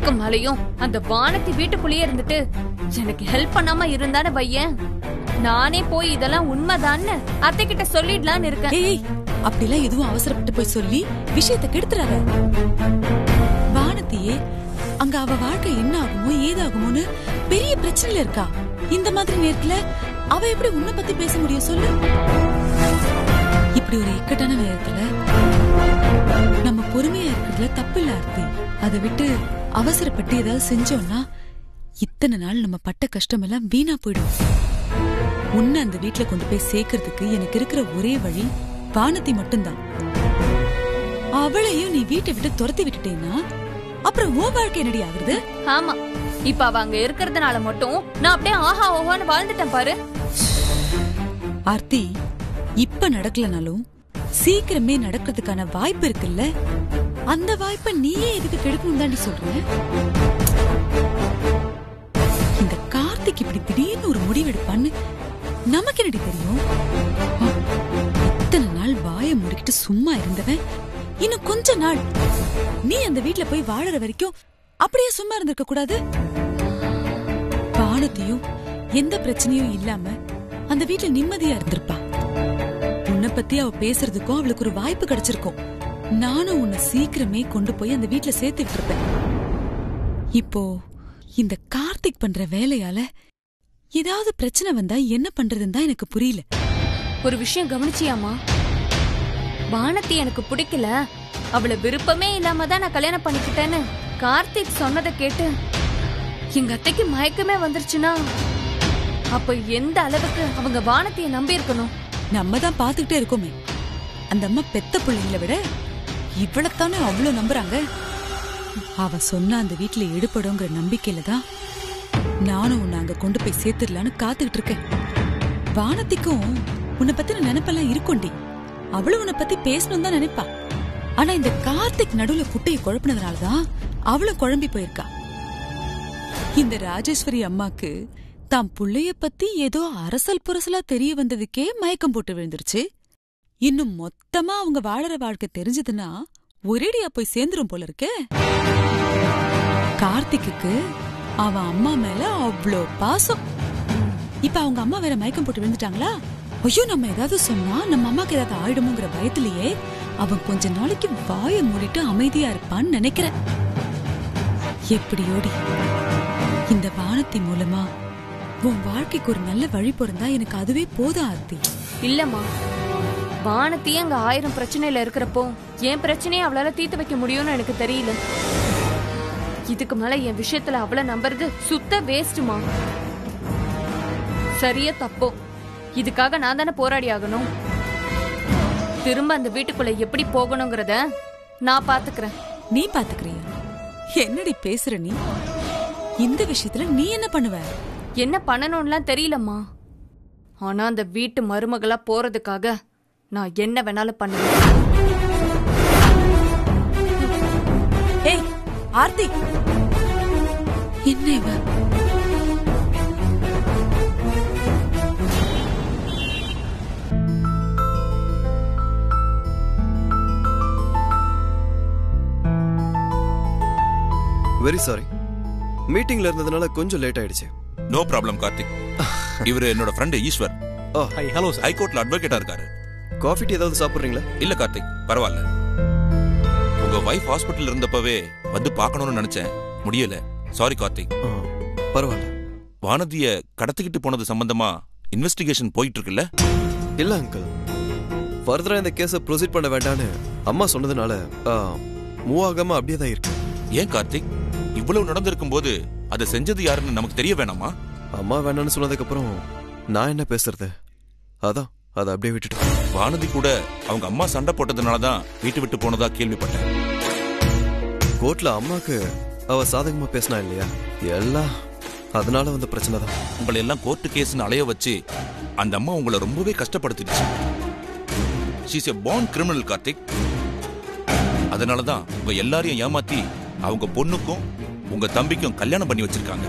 இதுக்கு மேலயும் அந்த வானத்தி வீட்டுக்குள்ளேயே இருந்துட்டு எனக்கு ஹெல்ப் பண்ணாம இருந்தானே பையன் நானே போய் இதெல்லாம் உண்மைதான்னு அத்தை கிட்ட சொல்லிடலான்னு இருக்கேன் ஏய் அப்படிலாம் எதுவும் அவசரப்பட்டு போய் சொல்லி விஷயத்தை கெடுத்துறாத வானத்தியே அங்க அவ வாழ்க்கை என்ன ஆகுமோ ஏதாகுமோன்னு பெரிய பிரச்சனையில இருக்கா இந்த மாதிரி நேரத்துல அவ எப்படி உன்னை பத்தி பேச முடியும் சொல்லு இப்படி ஒரு இக்கட்டான நேரத்துல நம்ம பொறுமையா இருக்கிறதுல தப்பு இல்ல ஆர்த்தி அதை விட்டு அவசரப்பட்டு ஏதாவது செஞ்சோம்னா இத்தனை நாள் நம்ம பட்ட கஷ்டம் எல்லாம் வீணா போயிடும் உன்னை அந்த வீட்ல கொண்டு போய் சேர்க்கறதுக்கு எனக்கு இருக்கிற ஒரே வழி வானதி மட்டும்தான் அவளையும் நீ வீட்டை விட்டு துரத்தி விட்டுட்டேன்னா அப்புறம் உன் வாழ்க்கை என்னடி ஆகுறது ஆமா இப்ப அவ அங்க இருக்கிறதுனால மட்டும் நான் அப்படியே ஆஹா ஓஹான்னு வாழ்ந்துட்டேன் பாரு ஆர்த்தி இப்ப நடக்கலனாலும் சீக்கிரமே நடக்கிறதுக்கான வாய்ப்பு இருக்குல்ல அந்த வாய்ப்பை நீயே எதுக்கு கெடுக்கணும் தாண்டி சொல்ற இந்த கார்த்திக் இப்படி திடீர்னு ஒரு முடிவெடுப்பான்னு நமக்கு என்னடி தெரியும் ஆ, இத்தனை நாள் வாயை மூடிக்கிட்டு சும்மா இருந்தவன் இன்னும் கொஞ்ச நாள் நீ அந்த வீட்ல போய் வாழற வரைக்கும் அப்படியே சும்மா இருந்திருக்க கூடாது வானத்தையும் எந்த பிரச்சனையும் இல்லாம அந்த வீட்ல நிம்மதியா இருந்திருப்பா உன்னை பத்தி அவ பேசுறதுக்கும் அவளுக்கு ஒரு வாய்ப்பு கிடைச்சிருக்கும் நானும் உன்னை சீக்கிரமே கொண்டு போய் அந்த வீட்ல சேர்த்து விட்டுருப்பேன் இப்போ இந்த கார்த்திக் பண்ற வேலையால ஏதாவது பிரச்சனை வந்தா என்ன பண்றதுன்னு தான் எனக்கு புரியல ஒரு விஷயம் கவனிச்சியாமா வானத்தி எனக்கு பிடிக்கல அவளை விருப்பமே இல்லாம தான் நான் கல்யாணம் பண்ணிக்கிட்டேன்னு கார்த்திக் சொன்னதை கேட்டு எங்க அத்தைக்கு மயக்கமே வந்துருச்சுன்னா அப்ப எந்த அளவுக்கு அவங்க வானத்தைய நம்பி இருக்கணும் நம்ம தான் பாத்துக்கிட்டே இருக்கோமே அந்த அம்மா பெத்த பிள்ளைங்களை விட இவ்வளத்தானே அவ்வளவு நம்புறாங்க அவ சொன்ன அந்த வீட்ல எடுபடுங்கிற நம்பிக்கையில தான் நானும் உன்னை அங்க கொண்டு போய் சேர்த்துடலான்னு காத்துக்கிட்டு இருக்கேன் வானத்திக்கும் உன்னை பத்தின நினைப்பெல்லாம் இருக்கும்டி அவளும் உன்னை பத்தி பேசணும் தான் நினைப்பா ஆனா இந்த கார்த்திக் நடுவுல குட்டையை குழப்பினதுனாலதான் அவளும் குழம்பி போயிருக்கா இந்த ராஜேஸ்வரி அம்மாக்கு தாம் புள்ளைய பத்தி ஏதோ அரசல் புரசலா தெரிய வந்ததுக்கே மயக்கம் போட்டு விழுந்துருச்சு இன்னும் மொத்தமா அவங்க வாழற வாழ்க்கை தெரிஞ்சதுன்னா ஒரேடியா போய் சேர்ந்துரும் போல இருக்கே கார்த்திக்குக்கு அவன் அம்மா மேல அவ்ளோ பாசம் இப்ப அவங்க அம்மா வேற மயக்கம் போட்டு விழுந்துட்டாங்களா ஐயோ நம்ம ஏதாவது சொன்னா நம்ம அம்மாக்கு ஏதாவது ஆயிடுமோங்கிற பயத்திலேயே அவன் கொஞ்ச நாளைக்கு வாயை மூடிட்டு அமைதியா இருப்பான்னு நினைக்கிறேன் எப்படியோடி இந்த வானத்தி மூலமா உன் வாழ்க்கைக்கு ஒரு நல்ல வழி பிறந்தா எனக்கு அதுவே போதும் ஆர்த்தி இல்லம்மா வானத்தையே அங்க ஆயிரம் பிரச்சனையில இருக்கிறப்போ என் பிரச்சனையை அவளால தீர்த்து வைக்க முடியும்னு எனக்கு தெரியல இதுக்கு மேல என் விஷயத்துல அவளை நம்புறது சுத்த வேஸ்ட்டுமா சரியா தப்போ இதுக்காக நான் தானே போராடி ஆகணும் திரும்ப அந்த வீட்டுக்குள்ள எப்படி போகணுங்கிறத நான் பாத்துக்கிறேன் நீ பாத்துக்கிறியா என்னடி பேசுற நீ இந்த விஷயத்துல நீ என்ன பண்ணுவ என்ன பண்ணணும்லாம் தெரியலம்மா ஆனா அந்த வீட்டு மருமகளா போறதுக்காக நான் என்ன வேணாலும் பண்ணுவேன் ஏய் ஆர்த்தி என்ன இவ வெரி சாரி மீட்டிங்ல இருந்ததுனால கொஞ்சம் லேட் ஆயிடுச்சு நோ ப்ராப்ளம் கார்த்திக் இவரு என்னோட friend Eswar ah hi hello sir ஹைகோர்ட்ல அட்வொகேட்டா இருக்காரு காஃபி டீ ஏதாவது சாப்பிட்றீங்களா இல்ல கார்த்திக் பரவாயில்ல உங்க வைஃப் ஹாஸ்பிட்டல் இருந்தப்பவே வந்து பார்க்கணும்னு நினைச்சேன் முடியல சாரி கார்த்திக் ஆ, பரவாயில்ல வானதிய கடத்திக்கிட்டு போனது சம்பந்தமா இன்வெஸ்டிகேஷன் போயிட்டு இருக்குல்ல இல்ல அங்கிள் ஃபர்தரா இந்த கேஸை ப்ரொசீட் பண்ண வேண்டாம்னு அம்மா சொன்னதுனால மூவ் ஆகாம அப்படியே தான் இருக்கு ஏன் கார்த்திக் இவ்வளவு நடந்திருக்கும் போது அதை செஞ்சது யாருன்னு நமக்கு தெரிய வேணாமா அம்மா வேணாம்னு சொன்னதுக்கு அப்புறம் நான் என்ன பேசுறது அதான் அதை அப்படியே விட்டுட்டேன் வானதி கூட அவங்க அம்மா சண்டை போட்டதுனால தான் வீட்டு விட்டு போனதா கேள்விப்பட்டேன் கோர்ட்ல அம்மாக்கு அவ சாதகமா பேசினா இல்லையா எல்லாம் அதனால வந்த பிரச்சனை தான் உங்களை எல்லாம் கோர்ட்டு கேஸ்னு அலைய வச்சு அந்த அம்மா உங்களை ரொம்பவே கஷ்டப்படுத்திடுச்சு she's a born criminal Karthik அதனால தான் உங்க எல்லாரையும் ஏமாத்தி அவங்க பொண்ணுக்கும் உங்க தம்பிக்கும் கல்யாணம் பண்ணி வச்சிருக்காங்க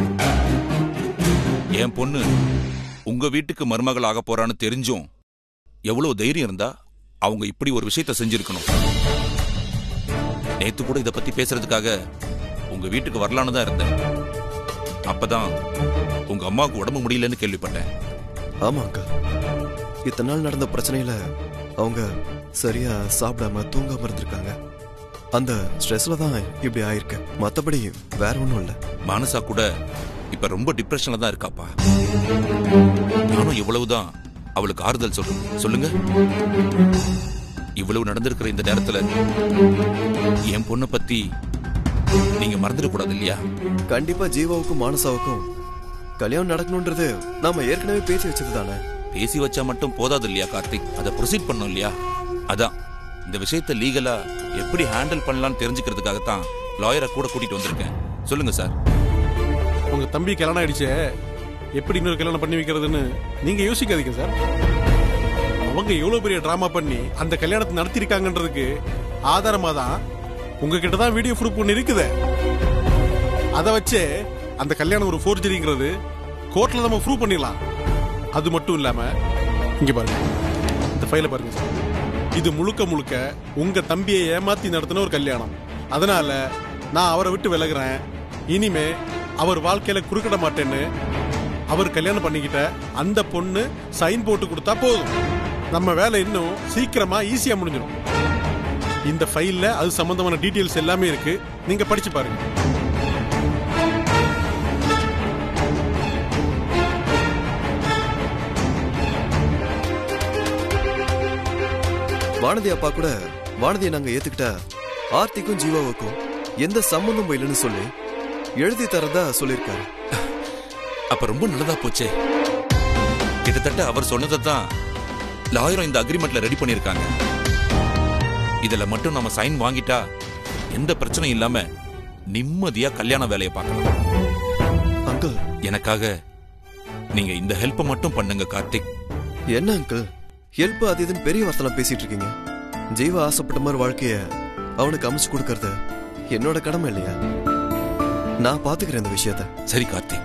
என் பொண்ணு உங்க வீட்டுக்கு மருமகள் ஆக போறான்னு தெரிஞ்சும் எவ்வளவு தைரியம் இருந்தா அவங்க இப்படி ஒரு விஷயத்த செஞ்சிருக்கணும் நேத்து கூட இத பத்தி பேசுறதுக்காக உங்க வீட்டுக்கு வரலான்னு தான் இருந்தேன் அப்பதான் உங்க அம்மாவுக்கு உடம்பு முடியலன்னு கேள்விப்பட்டேன் ஆமா அங்கிள் இத்தனை நாள் நடந்த பிரச்சனையில அவங்க சரியா சாப்பிடாம தூங்காம இருந்திருக்காங்க அந்த ஸ்ட்ரெஸ்ல தான் இப்படி ஆயிருக்கு மத்தபடி வேற ஒண்ணும் இல்ல மானசா கூட இப்ப ரொம்ப டிப்ரெஷன்ல தான் இருக்காப்பா நானும் இவ்வளவுதான் அவளுக்கு ஆறுதல் சொல்றேன் சொல்லுங்க இவ்வளவு நடந்திருக்கிற இந்த நேரத்துல என் பொண்ணை பத்தி நீங்க மறந்துடக்கூடாது இல்லையா கண்டிப்பா ஜீவாவுக்கும் மானசாவுக்கும் கல்யாணம் நடக்கணும்ன்றது நாம ஏற்கனவே பேசி வச்சது தானே பேசி வச்சா மட்டும் போதாது இல்லையா கார்த்திக் அதை ப்ரொசீட் பண்ணும் இல்லையா அதான் இந்த விஷயத்தை லீகலா எப்படி ஹேண்டில் பண்ணலாம்னு தெரிஞ்சுக்கிறதுக்காகத்தான் லாயரை கூட கூட்டிட்டு வந்திருக்கேன் சொல்லுங்க சார் உங்க தம்பி கல்யாணம் ஆயிடுச்சே எப்படி இன்னொரு கல்யாணம் பண்ணி வைக்கிறதுன்னு நீங்க யோசிக்காதீங்க சார் அவங்க எவ்வளவு பெரிய டிராமா பண்ணி அந்த கல்யாணத்தை நடத்திருக்காங்கன்றதுக்கு ஆதாரமா தான் உங்ககிட்ட தான் வீடியோ ப்ரூஃப் ஒன்று இருக்குது அதை வச்சே அந்த கல்யாணம் ஒரு ஃபோர்ஜரிங்கிறது கோர்ட்ல நம்ம ப்ரூவ் பண்ணிடலாம் அது மட்டும் இல்லாம இங்க பாருங்க இந்த ஃபைலை பாருங்க சார் இது முழுக்க முழுக்க உங்க தம்பியை ஏமாத்தி நடத்தின ஒரு கல்யாணம் அதனால நான் அவரை விட்டு விலகுறேன் இனிமே அவர் வாழ்க்கையில குறுக்கிட மாட்டேன்னு அவர் கல்யாணம் பண்ணிக்கிட்ட அந்த பொண்ணு சைன் போட்டு கொடுத்தா போதும் நம்ம வேலை இன்னும் சீக்கிரமா ஈஸியா முடிஞ்சிடும் இந்த ஃபைல்ல அது சம்பந்தமான டீடைல்ஸ் எல்லாமே இருக்கு நீங்க படிச்சு பாருங்க வானதி அப்பா கூட வானதியை நாங்க ஏத்துக்கிட்டா ஆர்த்திக்கும் ஜீவாவுக்கும் எந்த சம்பந்தமும் இல்லைன்னு சொல்லி எழுதி தரதா சொல்லியிருக்காரு அப்ப ரொம்ப நல்லதா போச்சே கிட்டத்தட்ட அவர் சொன்னதை தான் லாயரும் இந்த அக்ரிமெண்ட்ல ரெடி பண்ணிருக்காங்க இதுல மட்டும் நம்ம சைன் வாங்கிட்டா எந்த பிரச்சனையும் இல்லாம நிம்மதியா கல்யாண வேலையை பார்க்கலாம் அங்கிள் எனக்காக நீங்க இந்த ஹெல்ப்பை மட்டும் பண்ணுங்க கார்த்திக் என்ன அங்கிள் ஹெல்ப் அது இதுன்னு பெரிய வார்த்தைலாம் பேசிட்டு இருக்கீங்க ஜீவா ஆசைப்பட்ட மாதிரி வாழ்க்கைய அவனுக்கு அமைச்சு கொடுக்கறது என்னோட கடமை இல்லையா நான் பாத்துக்கிறேன் இந்த விஷயத்த சரி கார்த்திக்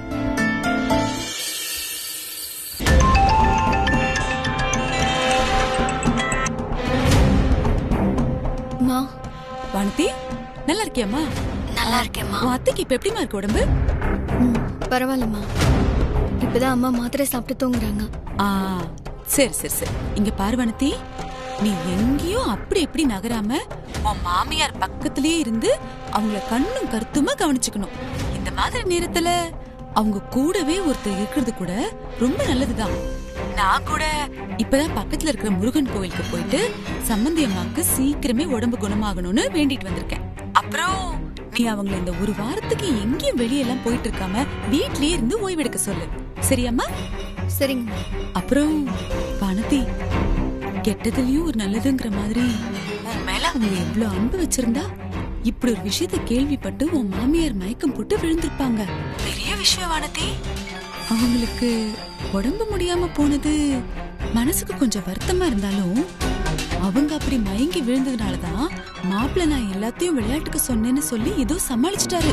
மா வானதி நல்லா இருக்கியாம்மா நல்லா இருக்கேம்மா உன் அத்தைக்கு இப்ப எப்படிமா இருக்கு உடம்பு ம், பரவாயில்லம்மா இப்பதான் அம்மா மாத்திரை சாப்பிட்டு தூங்குறாங்க ஆ சரி சரி சரி இங்க பாரு வானதி நீ எங்கேயும் அப்படி எப்படி நகராம உன் மாமியார் பக்கத்திலேயே இருந்து அவங்கள கண்ணும் கருத்துமா கவனிச்சுக்கணும் இந்த மாதிரி நேரத்துல அவங்க கூடவே ஒருத்தர் இருக்கிறது கூட ரொம்ப நல்லதுதான் நான் கூட இப்பதான் பக்கத்துல இருக்கிற முருகன் கோயிலுக்கு போயிட்டு சம்பந்தி அம்மாக்கு சீக்கிரமே உடம்பு குணமாகணும்னு வேண்டிட்டு வந்திருக்கேன் அப்புறம் நீ அவங்கள இந்த ஒரு வாரத்துக்கு எங்கேயும் வெளியெல்லாம் போயிட்டு இருக்காம வீட்லயே இருந்து ஓய்வெடுக்க சொல்லு சரியாம்மா சரிங்கம்மா அப்புறம் வானதி கெட்டதுலயும் ஒரு நல்லதுங்கிற மாதிரி உன் மேல அவங்க எவ்வளவு அன்பு வச்சிருந்தா இப்படி ஒரு விஷயத்த கேள்விப்பட்டு உன் மாமியார் மயக்கம் போட்டு விழுந்திருப்பாங்க பெரிய விஷயம் வானதி அவங்களுக்கு உடம்பு முடியாம போனது மனசுக்கு கொஞ்சம் வருத்தமா இருந்தாலும் அவங்க அப்படி மயங்கி விழுந்ததுனாலதான் மாப்பிள்ள நான் எல்லாத்தையும் விளையாட்டுக்கு சொன்னேன்னு சொல்லி ஏதோ சமாளிச்சிட்டாரு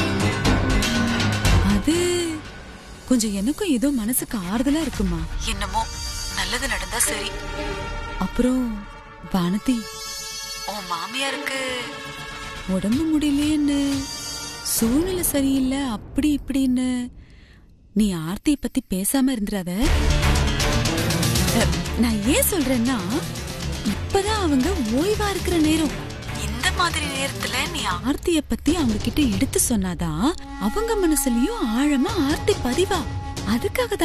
அது கொஞ்சம் எனக்கும் ஏதோ மனசுக்கு ஆறுதலா இருக்குமா என்னமோ நல்லது நடந்தா சரி அப்புறம் வானதி உன் மாமியாருக்கு உடம்பு முடியலையேன்னு சூழ்நிலை சரியில்லை அப்படி இப்படின்னு நீ ஆர்த்தியை பத்தி பேசாம இருந்துராத அஹ், நான் ஏன் சொல்றேன்னா இப்பதான் அவங்க ஓய்வா இருக்கிற நேரம் இந்த மாதிரி நேரத்துல நீ ஆர்த்திய பத்தி அவங்க கிட்ட எடுத்து சொன்னாதான் அவங்க மனசுலயும் ஆழமா ஆர்த்தி பதிவா அதுக்காக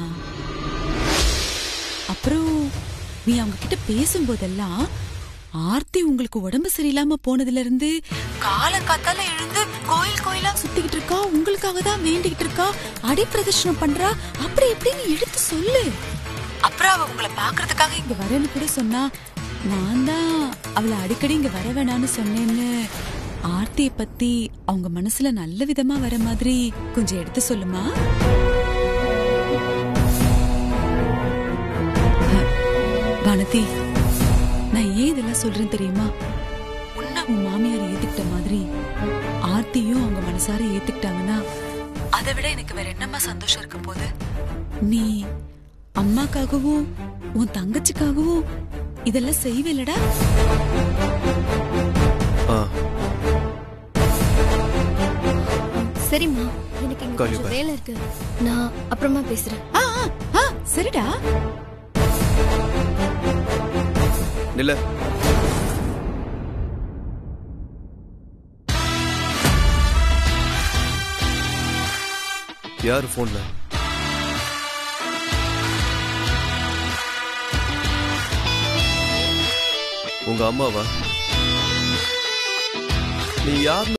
அப்புறம் நீ அவங்க கிட்ட பேசும்போதெல்லாம் ஆர்த்தி உங்களுக்கு உடம்பு சரியில்லாம போனதுல இருந்து காலங்காத்தால எழுந்து கோயில் கோயிலா சுத்திக்கிட்டு இருக்கா உங்களுக்காக தான் வேண்டிக்கிட்டு இருக்கா அடி பிரதர்ஷனம் பண்றா அப்படி எப்படின்னு எடுத்து சொல்லு அப்புறம் அவ உங்களை பாக்குறதுக்காக இங்க வரேன்னு கூட சொன்னா நான் தான் அவளை அடிக்கடி இங்க வர வேணாம்னு சொன்னேன்னு ஆர்த்திய பத்தி அவங்க மனசுல நல்ல விதமா வர மாதிரி கொஞ்சம் எடுத்து சொல்லுமா வானதி நான் ஏன் இதெல்லாம் சொல்றேன் தெரியுமா உன்னை உன் மாமியார் ஏத்துக்கிட்ட மாதிரி ஆர்த்தியும் அவங்க மனசார ஏத்துக்கிட்டாங்கன்னா அதை விட எனக்கு வேற என்னம்மா சந்தோஷம் இருக்க போகுது நீ அம்மாக்காகவும் உன் தங்கச்சிக்காகவும் இதெல்லாம் செய்வேலடா ஆ சரிம்மா எனக்கு இங்க Call you கொஞ்சம் back. வேலை இருக்கு நான் அப்புறமா பேசுறேன் ஆ ஆ, ஆ சரிடா நில்ல யார் போன்ல உங்க அம்மாவா நீ யார்